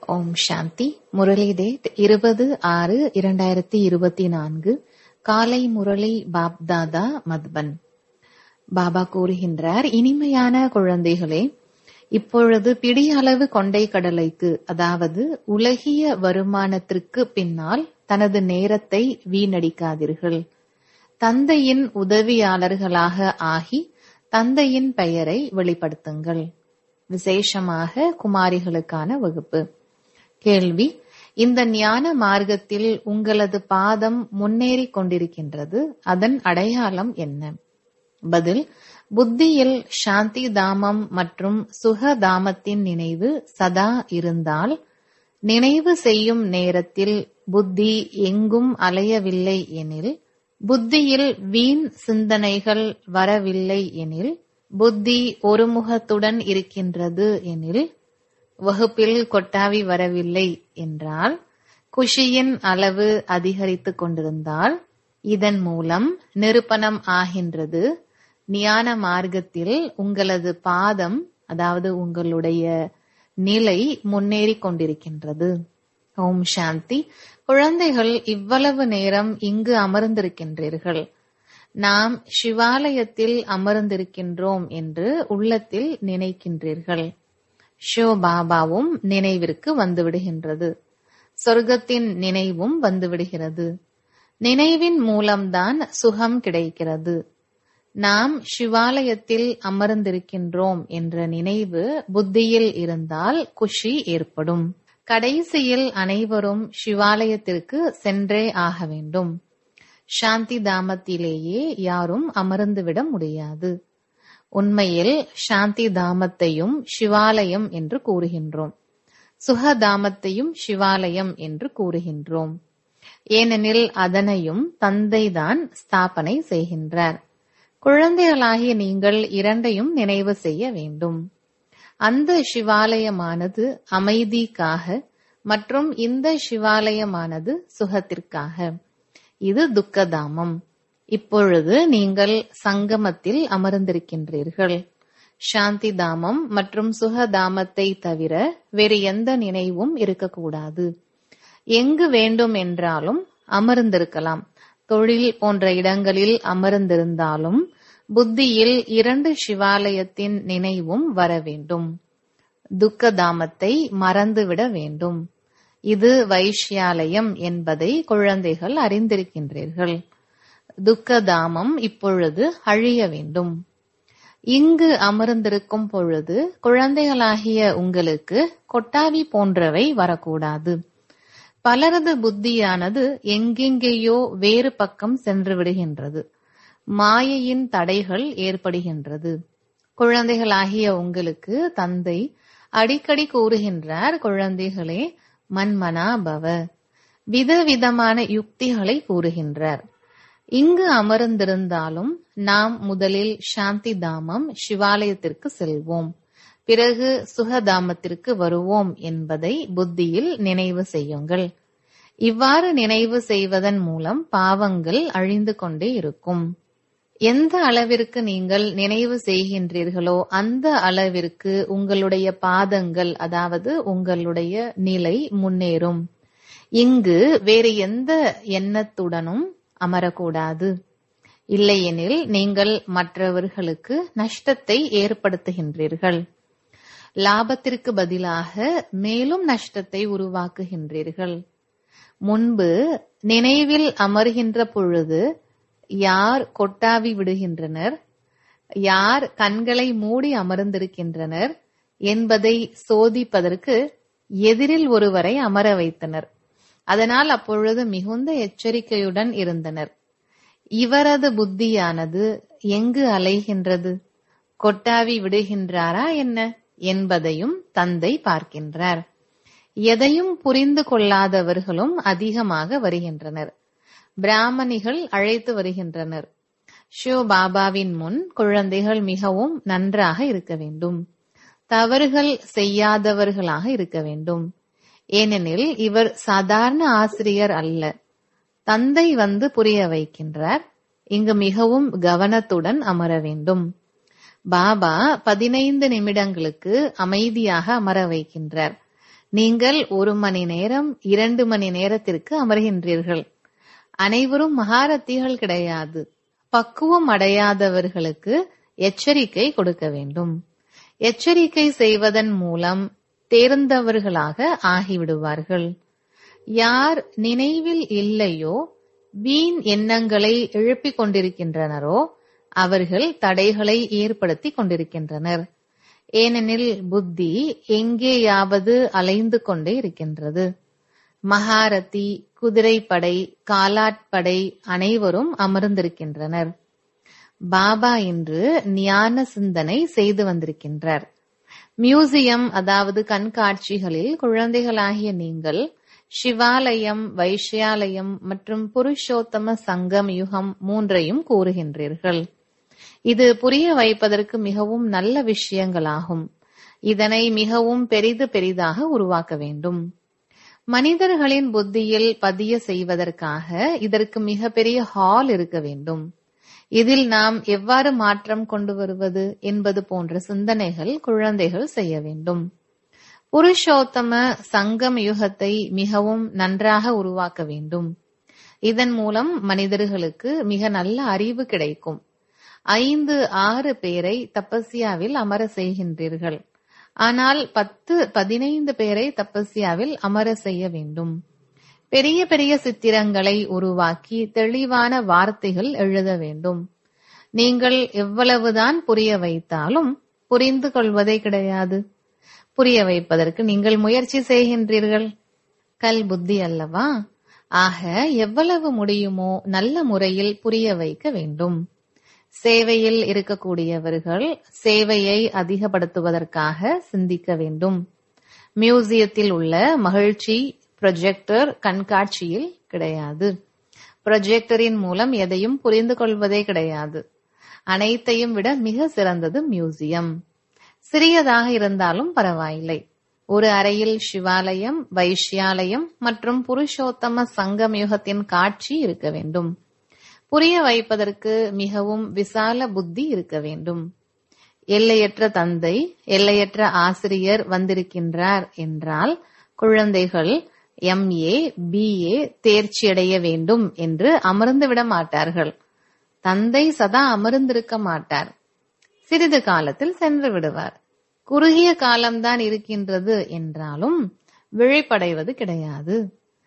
ஓம் சாந்தி Murali date இருபது ஆறு இரண்டாயிரத்தி இருபத்தி நான்கு காலை முரளி பாப்தாதா மத்பன் பாபா கூறுகின்றார் இனிமையான குழந்தைகளே இப்பொழுது பிடியளவு கொண்டை கடலைக்கு அதாவது உலகிய வருமானத்திற்கு பின்னால் தனது நேரத்தை வீணடிக்காதீர்கள் தந்தையின் உதவியாளர்களாக ஆகி தந்தையின் பெயரை வெளிப்படுத்துங்கள் விசேஷமாக குமாரிகளுக்கான வகுப்பு கேள்வி இந்த ஞான மார்க்கத்தில் உங்களது பாதம் முன்னேறிக் கொண்டிருக்கின்றது அதன் அடையாளம் என்ன பதில் புத்தியில் சாந்தி தாமம் மற்றும் சுக தாமத்தின் நினைவு சதா இருந்தால் நினைவு செய்யும் நேரத்தில் புத்தி எங்கும் அலையவில்லை எனில் புத்தியில் வீண் சிந்தனைகள் வரவில்லை எனில் புத்தி ஒருமுகத்துடன் இருக்கின்றது எனில் வகுப்பில் கொட்டாவி வரவில்லை என்றால் குஷியின் அளவு அதிகரித்துக் கொண்டிருந்தால் இதன் மூலம் நிரூபணம் ஆகின்றது ஞான மார்க்கத்தில் உங்களது பாதம் அதாவது உங்களுடைய நிலை முன்னேறிக் கொண்டிருக்கின்றது ஓம் சாந்தி குழந்தைகள் இவ்வளவு நேரம் இங்கு அமர்ந்திருக்கின்றீர்கள் நாம் சிவாலயத்தில் அமர்ந்திருக்கின்றோம் என்று உள்ளத்தில் நினைக்கின்றீர்கள் ஷோ பாபாவும் நினைவிற்கு வந்துவிடுகின்றது சொர்க்கத்தின் நினைவும் வந்துவிடுகிறது நினைவின் மூலம்தான் சுகம் கிடைக்கிறது நாம் சிவாலயத்தில் அமர்ந்திருக்கின்றோம் என்ற நினைவு புத்தியில் இருந்தால் குஷி ஏற்படும் கடைசியில் அனைவரும் சிவாலயத்திற்கு சென்றே ஆக வேண்டும் சாந்தி தாமத்திலேயே யாரும் அமர்ந்துவிட முடியாது உண்மையில் சாந்தி தாமத்தையும் சிவாலயம் என்று கூறுகின்றோம் சுகதாமத்தையும் சிவாலயம் என்று கூறுகின்றோம் ஏனெனில் அதனையும் தந்தைதான் ஸ்தாபனை செய்கின்றார் குழந்தைகளாகிய நீங்கள் இரண்டையும் நினைவு செய்ய வேண்டும் அந்த சிவாலயமானது அமைதிக்காக மற்றும் இந்த சிவாலயமானது சுகத்திற்காக இது துக்கதாமம் இப்பொழுது நீங்கள் சங்கமத்தில் அமர்ந்திருக்கின்றீர்கள் சாந்தி தாமம் மற்றும் சுகதாமத்தை தவிர வேறு எந்த நினைவும் இருக்கக்கூடாது எங்கு வேண்டும் என்றாலும் அமர்ந்திருக்கலாம் தொழில் போன்ற இடங்களில் அமர்ந்திருந்தாலும் புத்தியில் இரண்டு சிவாலயத்தின் நினைவும் வர வேண்டும் துக்கதாமத்தை மறந்துவிட வேண்டும் இது வைஷ்யாலயம் என்பதை குழந்தைகள் அறிந்திருக்கின்றீர்கள் துக்கதாமம் இப்பொழுது அழிய வேண்டும் இங்கு அமர்ந்திருக்கும் பொழுது குழந்தைகளாகிய உங்களுக்கு கொட்டாவி போன்றவை வரக்கூடாது பலரது புத்தியானது எங்கெங்கேயோ வேறு பக்கம் சென்று விடுகின்றது மாயையின் தடைகள் ஏற்படுகின்றது குழந்தைகளாகிய உங்களுக்கு தந்தை அடிக்கடி கூறுகின்றார் குழந்தைகளே மன்மனா பவ விதவிதமான யுக்திகளை கூறுகின்றார் இங்கு அமர்ந்திருந்தாலும் நாம் முதலில் சாந்தி தாமம் சிவாலயத்திற்கு செல்வோம் பிறகு சுகதாமத்திற்கு வருவோம் என்பதை புத்தியில் நினைவு செய்யுங்கள் இவ்வாறு நினைவு செய்வதன் மூலம் பாவங்கள் அழிந்து கொண்டே இருக்கும் எந்த அளவிற்கு நீங்கள் நினைவு செய்கின்றீர்களோ அந்த அளவிற்கு உங்களுடைய பாதங்கள் அதாவது உங்களுடைய நிலை முன்னேறும் இங்கு வேறு எந்த எண்ணத்துடனும் அமரக்கூடாது இல்லையெனில் நீங்கள் மற்றவர்களுக்கு நஷ்டத்தை ஏற்படுத்துகின்றீர்கள் லாபத்திற்கு பதிலாக மேலும் நஷ்டத்தை உருவாக்குகின்றீர்கள் முன்பு நினைவில் அமர்கின்ற பொழுது யார் கொட்டாவி விடுகின்றனர் யார் கண்களை மூடி அமர்ந்திருக்கின்றனர் என்பதை சோதிப்பதற்கு எதிரில் ஒருவரை அமர வைத்தனர் அதனால் அப்பொழுது மிகுந்த எச்சரிக்கையுடன் இருந்தனர் இவரது புத்தியானது எங்கு அலைகின்றது கொட்டாவி விடுகின்றாரா என்ன என்பதையும் தந்தை பார்க்கின்றார் எதையும் புரிந்து கொள்ளாதவர்களும் அதிகமாக வருகின்றனர் பிராமணிகள் அழைத்து வருகின்றனர் ஷிவ பாபாவின் முன் குழந்தைகள் மிகவும் நன்றாக இருக்க வேண்டும் தவறுகள் செய்யாதவர்களாக இருக்க வேண்டும் ஏனெனில் இவர் சாதாரண ஆசிரியர் அல்ல தந்தை வந்து புரிய வைக்கின்றார் இங்கு மிகவும் கவனத்துடன் அமர வேண்டும் பாபா பதினைந்து நிமிடங்களுக்கு அமைதியாக அமர வைக்கின்றார் நீங்கள் ஒரு மணி நேரம் இரண்டு மணி நேரத்திற்கு அமர்கின்றீர்கள் அனைவரும் மகாரத்திகள் கிடையாது பக்குவம் அடையாதவர்களுக்கு எச்சரிக்கை கொடுக்க வேண்டும் எச்சரிக்கை செய்வதன் மூலம் தேர்ந்தவர்களாக ஆகிவிடுவார்கள் யார் நினைவில் இல்லையோ வீண் எண்ணங்களை எழுப்பிக் கொண்டிருக்கின்றனரோ அவர்கள் தடைகளை ஏற்படுத்தி கொண்டிருக்கின்றனர் ஏனெனில் புத்தி எங்கேயாவது அலைந்து கொண்டே இருக்கின்றது மகாரதி குதிரைப்படை காலாட்படை அனைவரும் அமர்ந்திருக்கின்றனர் பாபா இன்று ஞான சிந்தனை செய்து வந்திருக்கின்றார் மியூசியம் அதாவது கண்காட்சிகளில் குழந்தைகளாகிய நீங்கள் சிவாலயம் வைஷ்யாலயம் மற்றும் புருஷோத்தம சங்கம் யுகம் மூன்றையும் கூறுகின்றீர்கள் இது புரிய வைப்பதற்கு மிகவும் நல்ல விஷயங்களாகும் இதனை மிகவும் பெரிது பெரிதாக உருவாக்க வேண்டும் மனிதர்களின் புத்தியில் பதிய செய்வதற்காக இதற்கு மிக பெரிய ஹால் இருக்க வேண்டும் இதில் நாம் எவ்வாறு மாற்றம் கொண்டு வருவது என்பது போன்ற சிந்தனைகள் குழந்தைகள் செய்ய வேண்டும் புருஷோத்தம சங்கம் யுகத்தை மிகவும் நன்றாக உருவாக்க வேண்டும் இதன் மூலம் மனிதர்களுக்கு மிக நல்ல அறிவு கிடைக்கும் ஐந்து ஆறு பேரை தபஸ்யாவில் அமர செய்கின்றீர்கள் ஆனால் பத்து பதினைந்து பேரை தபஸ்யாவில் அமர செய்ய வேண்டும் பெரிய பெரிய சித்திரங்களை உருவாக்கி தெளிவான வார்த்தைகள் எழுத வேண்டும் நீங்கள் எவ்வளவுதான் புரிய வைத்தாலும் புரிந்து கொள்வதே கிடையாது புரிய வைப்பதற்கு நீங்கள் முயற்சி செய்கின்றீர்கள் கல் புத்தி அல்லவா ஆக எவ்வளவு முடியுமோ நல்ல முறையில் புரிய வைக்க வேண்டும் சேவையில் இருக்கக்கூடியவர்கள் சேவையை அதிகப்படுத்துவதற்காக சிந்திக்க வேண்டும் மியூசியத்தில் உள்ள மகிழ்ச்சி ப்ரொஜெக்டர் கண்காட்சியில் கிடையாது ப்ரொஜெக்டரின் மூலம் எதையும் புரிந்து கொள்வதே கிடையாது அனைத்தையும் விட மிக சிறந்தது மியூசியம் சிறியதாக இருந்தாலும் பரவாயில்லை ஒரு அறையில் சிவாலயம் வைஷ்யாலயம் மற்றும் புருஷோத்தம சங்கம் யுகத்தின் காட்சி இருக்க வேண்டும் புரிய வைப்பதற்கு மிகவும் விசால புத்தி இருக்க வேண்டும் எல்லையற்ற தந்தை எல்லையற்ற ஆசிரியர் வந்திருக்கின்றார் என்றால் குழந்தைகள் எம்ஏ பிஏ தேர்ச்சியடைய வேண்டும் என்று அமர்ந்து விட மாட்டார்கள் தந்தை சதா அமர்ந்திருக்க மாட்டார் சிறிது காலத்தில் சென்று விடுவார் குறுகிய காலம்தான் இருக்கின்றது என்றாலும் விழிப்படைவது கிடையாது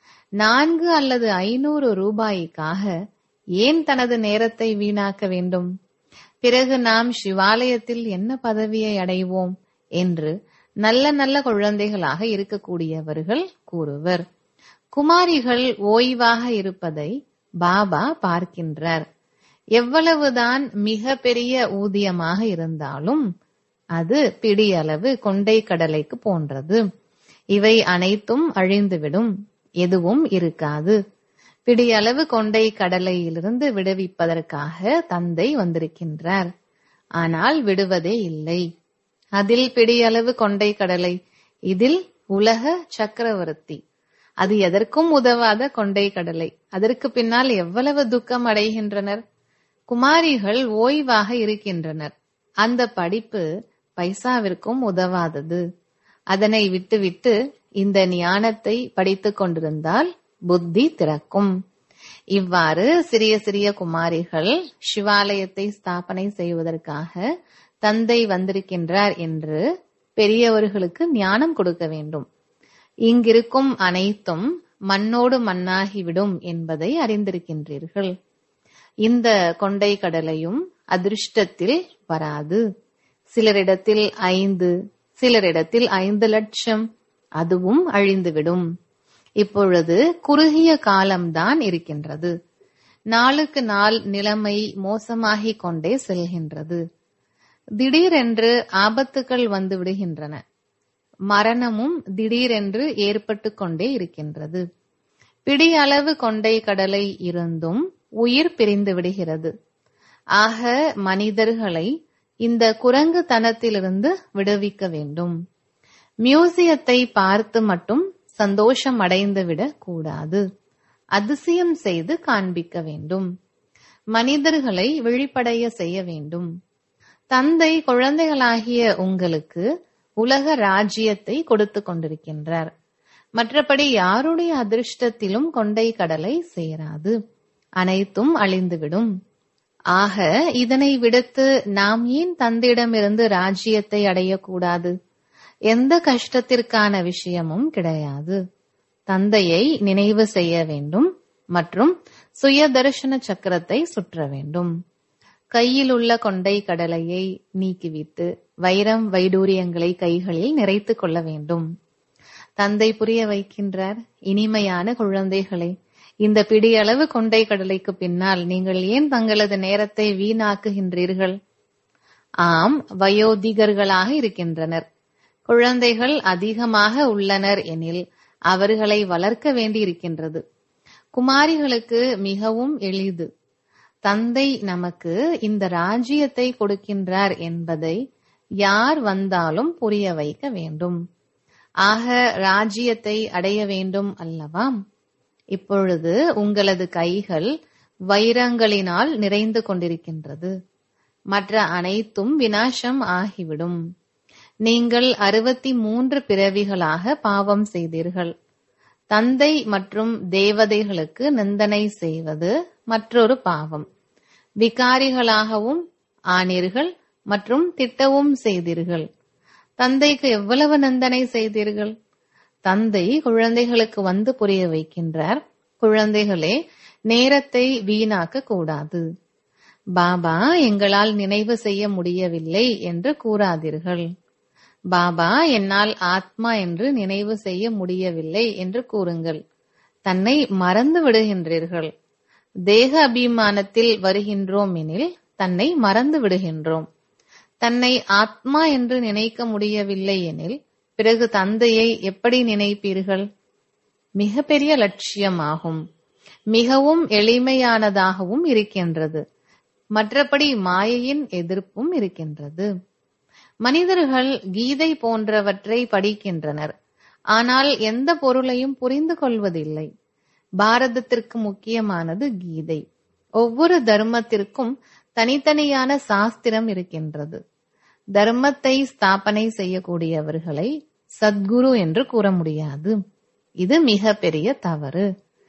நான்கு அல்லது ஐநூறு ரூபாய்க்காக ஏன் தனது நேரத்தை வீணாக்க வேண்டும் பிறகு நாம் சிவாலயத்தில் என்ன பதவியை அடைவோம் என்று நல்ல நல்ல குழந்தைகளாக இருக்கக்கூடியவர்கள் கூறுவர் குமாரிகள் ஓய்வாக இருப்பதை பாபா பார்க்கின்றார் எவ்வளவுதான் மிக பெரிய ஊதியமாக இருந்தாலும் அது பிடியளவு கொண்டை கடலைக்கு போன்றது இவை அனைத்தும் அழிந்துவிடும் எதுவும் இருக்காது பிடியளவு கொண்டை கடலையிலிருந்து விடுவிப்பதற்காக தந்தை வந்திருக்கின்றார் ஆனால் விடுவதே இல்லை அதில் பிடியளவு கொண்டை கடலை இதில் உலக சக்கரவர்த்தி அது எதற்கும் உதவாத கொண்டை கடலை அதற்கு பின்னால் எவ்வளவு துக்கம் அடைகின்றனர் குமாரிகள் ஓய்வாக இருக்கின்றனர் அந்த படிப்பு பைசாவிற்கும் உதவாதது அதனை விட்டுவிட்டு இந்த ஞானத்தை படித்துக் கொண்டிருந்தால் புத்தி திறக்கும் இவ்வாறு சிறிய சிறிய குமாரிகள் சிவாலயத்தை ஸ்தாபனை செய்வதற்காக தந்தை வந்திருக்கின்றார் என்று பெரியவர்களுக்கு ஞானம் கொடுக்க வேண்டும் இங்கிருக்கும் அனைத்தும் மண்ணோடு மண்ணாகிவிடும் என்பதை அறிந்திருக்கின்றீர்கள் இந்த கொண்டை கடலையும் அதிர்ஷ்டத்தில் வராது சிலரிடத்தில் ஐந்து சிலரிடத்தில் ஐந்து லட்சம் அதுவும் அழிந்துவிடும் இப்பொழுது குறுகிய காலம்தான் இருக்கின்றது நாளுக்கு நாள் நிலைமை மோசமாகிக் கொண்டே செல்கின்றது திடீரென்று ஆபத்துக்கள் வந்து விடுகின்றன மரணமும் திடீரென்று ஏற்பட்டு கொண்டே இருக்கின்றது பிடி அளவு கொண்டை கடலை இருந்தும் உயிர் பிரிந்து விடுகிறது ஆக மனிதர்களை இந்த குரங்குத்தனத்திலிருந்து விடுவிக்க வேண்டும் மியூசியத்தை பார்த்து மட்டும் சந்தோஷம் அடைந்து விடக் கூடாது அதிசயம் செய்து காண்பிக்க வேண்டும் மனிதர்களை விழிப்படைய செய்ய வேண்டும் தந்தை குழந்தைகளாகிய உங்களுக்கு உலக ராஜ்யத்தை கொடுத்து கொண்டிருக்கின்றார் மற்றபடி யாருடைய அதிர்ஷ்டத்திலும் கொண்டை கடலை சேராது அனைத்தும் அழிந்துவிடும் ஆக இதனை விடுத்து நாம் ஏன் தந்தையிடமிருந்து ராஜ்யத்தை அடையக்கூடாது எந்த கஷ்டத்திற்கான விஷயமும் கிடையாது தந்தையை நினைவு செய்ய வேண்டும் மற்றும் சுய தரிசன சக்கரத்தை சுற்ற வேண்டும் கையில் உள்ள கொண்டை கடலையை நீக்கிவிட்டு வைரம் வைடூரியங்களை கைகளில் நிறைத்துக் கொள்ள வேண்டும் தந்தை புரிய வைக்கின்றார் இனிமையான குழந்தைகளை இந்த பிடியளவு கொண்டை கடலைக்கு பின்னால் நீங்கள் ஏன் தங்களது நேரத்தை வீணாக்குகின்றீர்கள் ஆம் வயோதிகர்களாக இருக்கின்றனர் குழந்தைகள் அதிகமாக உள்ளனர் எனில் அவர்களை வளர்க்க வேண்டியிருக்கின்றது குமாரிகளுக்கு மிகவும் எளிது தந்தை நமக்கு இந்த ராஜ்யத்தை கொடுக்கின்றார் என்பதை யார் வந்தாலும் புரிய வைக்க வேண்டும் ஆக ராஜ்யத்தை அடைய வேண்டும் அல்லவா இப்பொழுது உங்களது கைகள் வைரங்களினால் நிறைந்து கொண்டிருக்கின்றது மற்ற அனைத்தும் வினாசம் ஆகிவிடும் நீங்கள் அறுபத்தி மூன்று பிறவிகளாக பாவம் செய்தீர்கள் தந்தை மற்றும் தேவதைகளுக்கு நிந்தனை செய்வது மற்றொரு பாவம் விகாரிகளாகவும் ஆனீர்கள் மற்றும் திட்டவும் செய்தீர்கள் தந்தைக்கு எவ்வளவு நிந்தனை செய்தீர்கள் தந்தை குழந்தைகளுக்கு வந்து புரிய வைக்கின்றார் குழந்தைகளே நேரத்தை வீணாக்க கூடாது பாபா எங்களால் நினைவு செய்ய முடியவில்லை என்று கூறாதீர்கள் பாபா என்னால் ஆத்மா என்று நினைவு செய்ய முடியவில்லை என்று கூறுங்கள் தன்னை மறந்து விடுகின்றீர்கள் தேக அபிமானத்தில் வருகின்றோம் எனில் தன்னை மறந்து விடுகின்றோம் தன்னை ஆத்மா என்று நினைக்க முடியவில்லை எனில் பிறகு தந்தையை எப்படி நினைப்பீர்கள் மிக பெரிய லட்சியமாகும் மிகவும் எளிமையானதாகவும் இருக்கின்றது மற்றபடி மாயையின் எதிர்ப்பும் இருக்கின்றது மனிதர்கள் கீதை போன்றவற்றை படிக்கின்றனர் ஆனால் எந்த பொருளையும் புரிந்து கொள்வதில்லை பாரதத்திற்கு முக்கியமானது கீதை ஒவ்வொரு தர்மத்திற்கும் தனித்தனியான சாஸ்திரம் இருக்கின்றது தர்மத்தை ஸ்தாபனை செய்யக்கூடியவர்களை சத்குரு என்று கூற முடியாது இது மிக பெரிய தவறு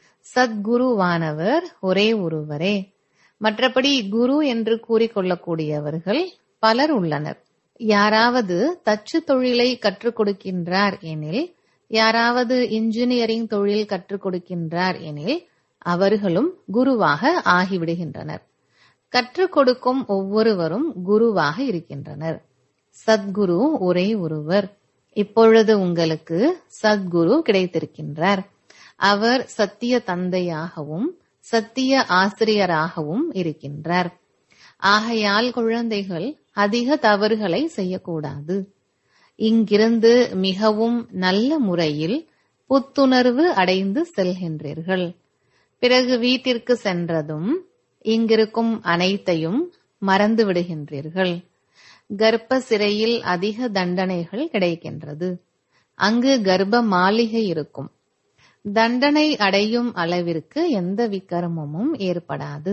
சத்குருவானவர் ஒரே ஒருவரே மற்றபடி குரு என்று கூறிக்கொள்ளக்கூடியவர்கள் பலர் உள்ளனர் யாராவது தச்சு தொழிலை கற்றுக் கொடுக்கின்றார் எனில் யாராவது இன்ஜினியரிங் தொழில் கற்றுக் கொடுக்கின்றார் எனில் அவர்களும் குருவாக ஆகிவிடுகின்றனர் கற்றுக் கொடுக்கும் ஒவ்வொருவரும் குருவாக இருக்கின்றனர் சத்குரு ஒரே ஒருவர் இப்பொழுது உங்களுக்கு சத்குரு கிடைத்திருக்கின்றார் அவர் சத்திய தந்தையாகவும் சத்திய ஆசிரியராகவும் இருக்கின்றார் ஆகையால் குழந்தைகள் அதிக தவறுகளை செய்யக்கூடாது இங்கிருந்து மிகவும் நல்ல முறையில் புத்துணர்வு அடைந்து செல்கின்றீர்கள் பிறகு வீட்டிற்கு சென்றதும் இங்கிருக்கும் அனைத்தையும் மறந்து விடுகின்றீர்கள் கர்ப்ப சிறையில் அதிக தண்டனைகள் கிடைக்கின்றது அங்கு கர்ப்ப மாளிகை இருக்கும் தண்டனை அடையும் அளவிற்கு எந்த விக்கரமும் ஏற்படாது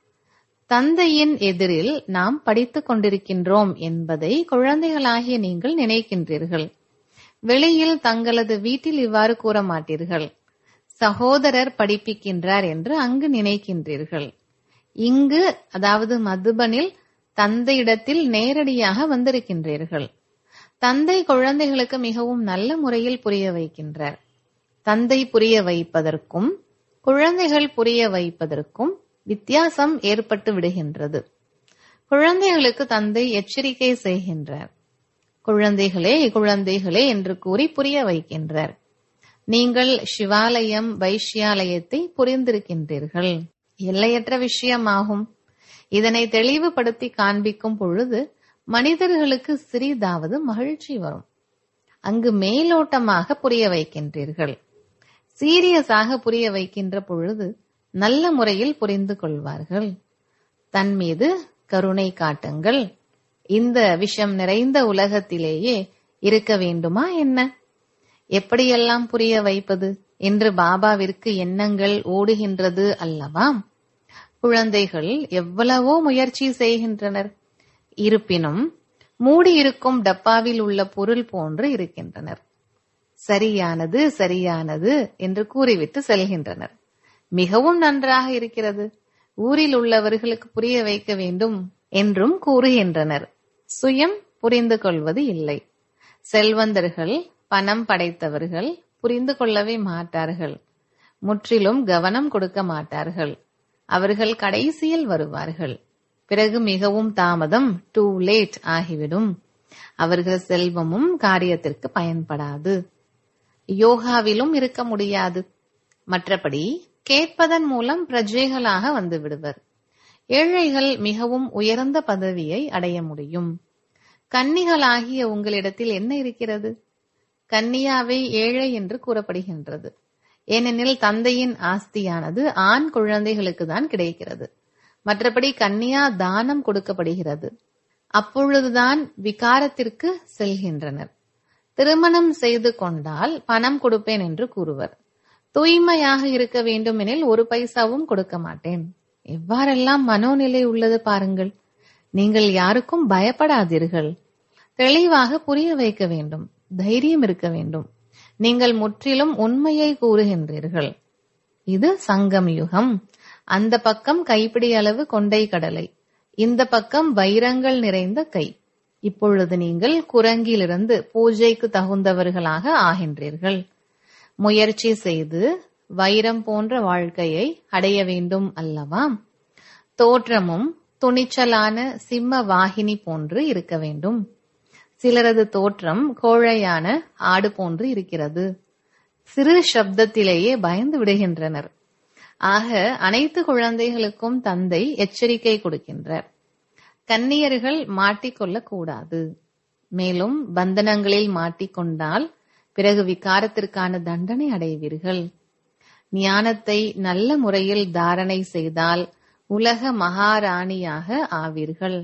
தந்தையின் எதிரில் நாம் படித்துக் கொண்டிருக்கின்றோம் என்பதை குழந்தைகளாகிய நீங்கள் நினைக்கின்றீர்கள் வெளியில் தங்களது வீட்டில் இவ்வாறு கூற மாட்டீர்கள் சகோதரர் படிப்பிக்கின்றார் என்று அங்கு நினைக்கின்றீர்கள் இங்கு அதாவது மதுபனில் தந்தையிடத்தில் நேரடியாக வந்திருக்கின்றீர்கள் தந்தை குழந்தைகளுக்கு மிகவும் நல்ல முறையில் புரிய வைக்கின்றார் தந்தை புரிய வைப்பதற்கும் குழந்தைகள் புரிய வைப்பதற்கும் வித்தியாசம் ஏற்பட்டு விடுகின்றது குழந்தைகளுக்கு தந்தை எச்சரிக்கை செய்கின்றார் குழந்தைகளே குழந்தைகளே என்று கூறி புரிய வைக்கின்றார் நீங்கள் சிவாலயம் வைஷ்யாலயத்தை புரிந்திருக்கின்றீர்கள் எல்லையற்ற விஷயமாகும் இதனை தெளிவுபடுத்தி காண்பிக்கும் பொழுது மனிதர்களுக்கு சிறிதாவது மகிழ்ச்சி வரும் அங்கு மேலோட்டமாக புரிய வைக்கின்றீர்கள் சீரியஸாக புரிய வைக்கின்ற பொழுது நல்ல முறையில் புரிந்து கொள்வார்கள் தன் மீது கருணை காட்டுங்கள் இந்த விஷம் நிறைந்த உலகத்திலேயே இருக்க வேண்டுமா என்ன எப்படியெல்லாம் புரிய வைப்பது என்று பாபாவிற்கு எண்ணங்கள் ஓடுகின்றது அல்லவா குழந்தைகள் எவ்வளவோ முயற்சி செய்கின்றனர் இருப்பினும் மூடியிருக்கும் டப்பாவில் உள்ள பொருள் போன்று இருக்கின்றனர் சரியானது சரியானது என்று கூறிவிட்டு செல்கின்றனர் மிகவும் நன்றாக இருக்கிறது ஊரில் உள்ளவர்களுக்கு புரிய வைக்க வேண்டும் என்றும் கூறுகின்றனர் சுயம் புரிந்து கொள்வது இல்லை செல்வந்தர்கள் பணம் படைத்தவர்கள் புரிந்து கொள்ளவே மாட்டார்கள் முற்றிலும் கவனம் கொடுக்க மாட்டார்கள் அவர்கள் கடைசியில் வருவார்கள் பிறகு மிகவும் தாமதம் டூ லேட் ஆகிவிடும் அவர்கள் செல்வமும் காரியத்திற்கு பயன்படாது யோகாவிலும் இருக்க முடியாது மற்றபடி கேட்பதன் மூலம் பிரஜைகளாக வந்து விடுவர் ஏழைகள் மிகவும் உயர்ந்த பதவியை அடைய முடியும் கன்னிகளாகிய உங்களிடத்தில் என்ன இருக்கிறது கன்னியாவை ஏழை என்று கூறப்படுகின்றது ஏனெனில் தந்தையின் ஆஸ்தியானது ஆண் குழந்தைகளுக்கு தான் கிடைக்கிறது மற்றபடி கன்னியா தானம் கொடுக்கப்படுகிறது அப்பொழுதுதான் விகாரத்திற்கு செல்கின்றனர் திருமணம் செய்து கொண்டால் பணம் கொடுப்பேன் என்று கூறுவர் தூய்மையாக இருக்க வேண்டுமெனில் ஒரு பைசாவும் கொடுக்க மாட்டேன் எவ்வாறெல்லாம் மனோநிலை உள்ளது பாருங்கள் நீங்கள் யாருக்கும் பயப்படாதீர்கள் தெளிவாக புரிய வைக்க வேண்டும் தைரியம் இருக்க வேண்டும் நீங்கள் முற்றிலும் உண்மையை கூறுகின்றீர்கள் இது சங்கம் யுகம் அந்த பக்கம் கைப்பிடி அளவு கொண்டை கடலை இந்த பக்கம் வைரங்கள் நிறைந்த கை இப்பொழுது நீங்கள் குரங்கிலிருந்து பூஜைக்கு தகுந்தவர்களாக ஆகின்றீர்கள் முயற்சி செய்து வைரம் போன்ற வாழ்க்கையை அடைய வேண்டும் அல்லவா தோற்றமும் துணிச்சலான சிம்ம வாகினி போன்று இருக்க வேண்டும் சிலரது தோற்றம் கோழையான ஆடு போன்று இருக்கிறது சிறு சப்தத்திலேயே பயந்து விடுகின்றனர் ஆக அனைத்து குழந்தைகளுக்கும் தந்தை எச்சரிக்கை கொடுக்கின்றார் கன்னியர்கள் மாட்டிக்கொள்ளக் கூடாது மேலும் பந்தனங்களில் மாட்டிக்கொண்டால் பிறகு விகாரத்திற்கான தண்டனை அடைவீர்கள் ஞானத்தை நல்ல முறையில் தாரணை செய்தால் உலக மகாராணியாக ஆவீர்கள்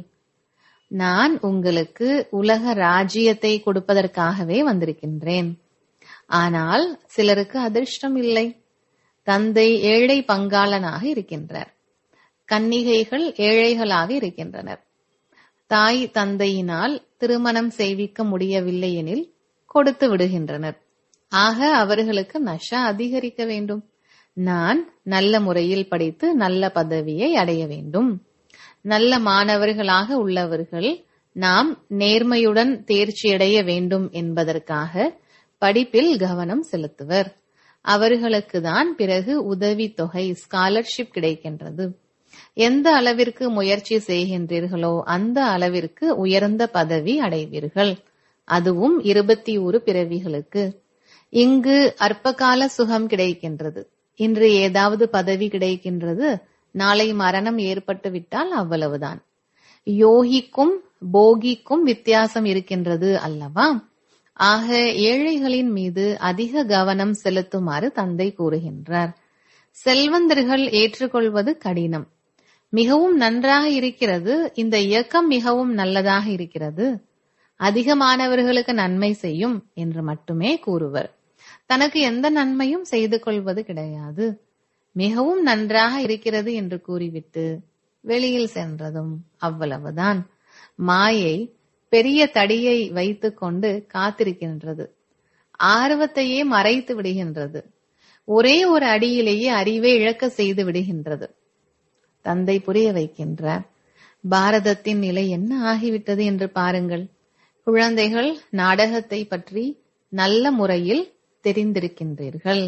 நான் உங்களுக்கு உலக ராஜ்யத்தை கொடுப்பதற்காகவே வந்திருக்கின்றேன் ஆனால் சிலருக்கு அதிர்ஷ்டம் இல்லை தந்தை ஏழை பங்காளனாக இருக்கின்றார் கன்னிகைகள் ஏழைகளாக இருக்கின்றனர் தாய் தந்தையினால் திருமணம் செய்விக்க முடியவில்லை எனில் கொடுத்து விடுகின்றனர் ஆக அவர்களுக்கு நஷா அதிகரிக்க வேண்டும் நான் நல்ல முறையில் படித்து நல்ல பதவியை அடைய வேண்டும் நல்ல மாணவர்களாக உள்ளவர்கள் நாம் நேர்மையுடன் தேர்ச்சியடைய வேண்டும் என்பதற்காக படிப்பில் கவனம் செலுத்துவர் அவர்களுக்கு தான் பிறகு உதவி தொகை ஸ்காலர்ஷிப் கிடைக்கின்றது எந்த அளவிற்கு முயற்சி செய்கின்றீர்களோ அந்த அளவிற்கு உயர்ந்த பதவி அடைவீர்கள் அதுவும் இருபத்தி ஒரு பிறவிகளுக்கு இங்கு அற்பகால சுகம் கிடைக்கின்றது இன்று ஏதாவது பதவி கிடைக்கின்றது நாளை மரணம் ஏற்பட்டு விட்டால் அவ்வளவுதான் யோகிக்கும் போகிக்கும் வித்தியாசம் இருக்கின்றது அல்லவா ஆக ஏழைகளின் மீது அதிக கவனம் செலுத்துமாறு தந்தை கூறுகின்றார் செல்வந்தர்கள் ஏற்றுக்கொள்வது கடினம் மிகவும் நன்றாக இருக்கிறது இந்த இயக்கம் மிகவும் நல்லதாக இருக்கிறது அதிகமானவர்களுக்கு நன்மை செய்யும் என்று மட்டுமே கூறுவர் தனக்கு எந்த நன்மையும் செய்து கொள்வது கிடையாது மிகவும் நன்றாக இருக்கிறது என்று கூறிவிட்டு வெளியில் சென்றதும் அவ்வளவுதான் மாயை பெரிய தடியை வைத்துக்கொண்டு காத்திருக்கின்றது ஆர்வத்தையே மறைத்து விடுகின்றது ஒரே ஒரு அடியிலேயே அறிவை இழக்க செய்து விடுகின்றது தந்தை புரிய வைக்கின்றார் பாரதத்தின் நிலை என்ன ஆகிவிட்டது என்று பாருங்கள் குழந்தைகள் நாடகத்தை பற்றி நல்ல முறையில் தெரிந்திருக்கின்றீர்கள்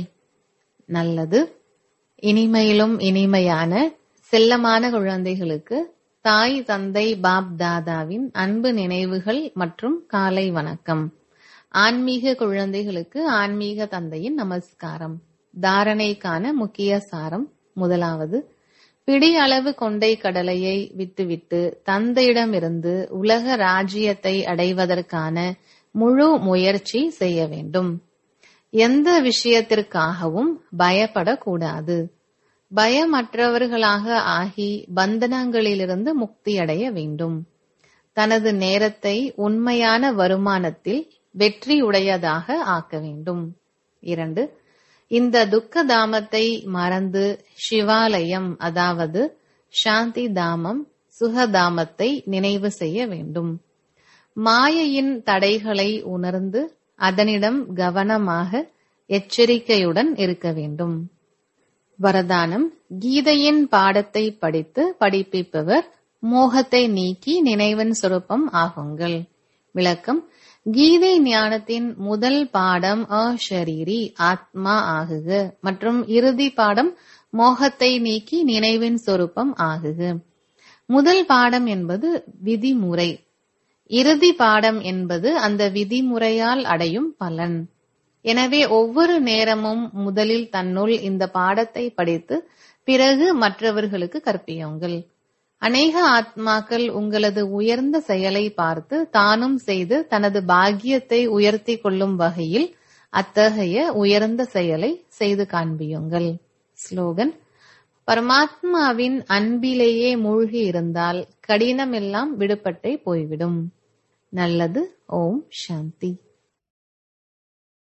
நல்லது இனிமையிலும் இனிமையான செல்லமான குழந்தைகளுக்கு தாய் தந்தை பாப் தாதாவின் அன்பு நினைவுகள் மற்றும் காலை வணக்கம் ஆன்மீக குழந்தைகளுக்கு ஆன்மீக தந்தையின் நமஸ்காரம் தாரணைக்கான முக்கிய சாரம் முதலாவது பிடி அளவு கொண்டை கடலையை விட்டுவிட்டு தந்தையிடமிருந்து உலக ராஜ்யத்தை அடைவதற்கான முழு முயற்சி செய்ய வேண்டும் எந்த விஷயத்திற்காகவும் பயப்படக்கூடாது பயமற்றவர்களாக ஆகி பந்தனங்களிலிருந்து முக்தியடைய வேண்டும் தனது நேரத்தை உண்மையான வருமானத்தில் வெற்றியுடையதாக ஆக்க வேண்டும் இரண்டு இந்த துக்க தாமத்தை மறந்து சிவாலயம் அதாவது சாந்தி தாமம் சுகதாமத்தை நினைவு செய்ய வேண்டும் மாயையின் தடைகளை உணர்ந்து அதனிடம் கவனமாக எச்சரிக்கையுடன் இருக்க வேண்டும் வரதானம் கீதையின் பாடத்தை படித்து படிப்பிப்பவர் மோகத்தை நீக்கி நினைவின் சுரூபம் ஆகுங்கள் விளக்கம் கீதை ஞானத்தின் முதல் பாடம் அஷரீரி ஆத்மா ஆகுக மற்றும் இறுதி பாடம் மோகத்தை நீக்கி நினைவின் சொரூபம் ஆகுக முதல் பாடம் என்பது விதிமுறை இறுதி பாடம் என்பது அந்த விதிமுறையால் அடையும் பலன் எனவே ஒவ்வொரு நேரமும் முதலில் தன்னுள் இந்த பாடத்தை படித்து பிறகு மற்றவர்களுக்கு கற்பியுங்கள் அநேக ஆத்மாக்கள் உங்களது உயர்ந்த செயலை பார்த்து தானும் செய்து தனது பாக்கியத்தை உயர்த்தி கொள்ளும் வகையில் அத்தகைய உயர்ந்த செயலை செய்து காண்பியுங்கள் ஸ்லோகன் பரமாத்மாவின் அன்பிலேயே மூழ்கி இருந்தால் கடினமெல்லாம் விடுபட்டே போய்விடும் நல்லது ஓம் சாந்தி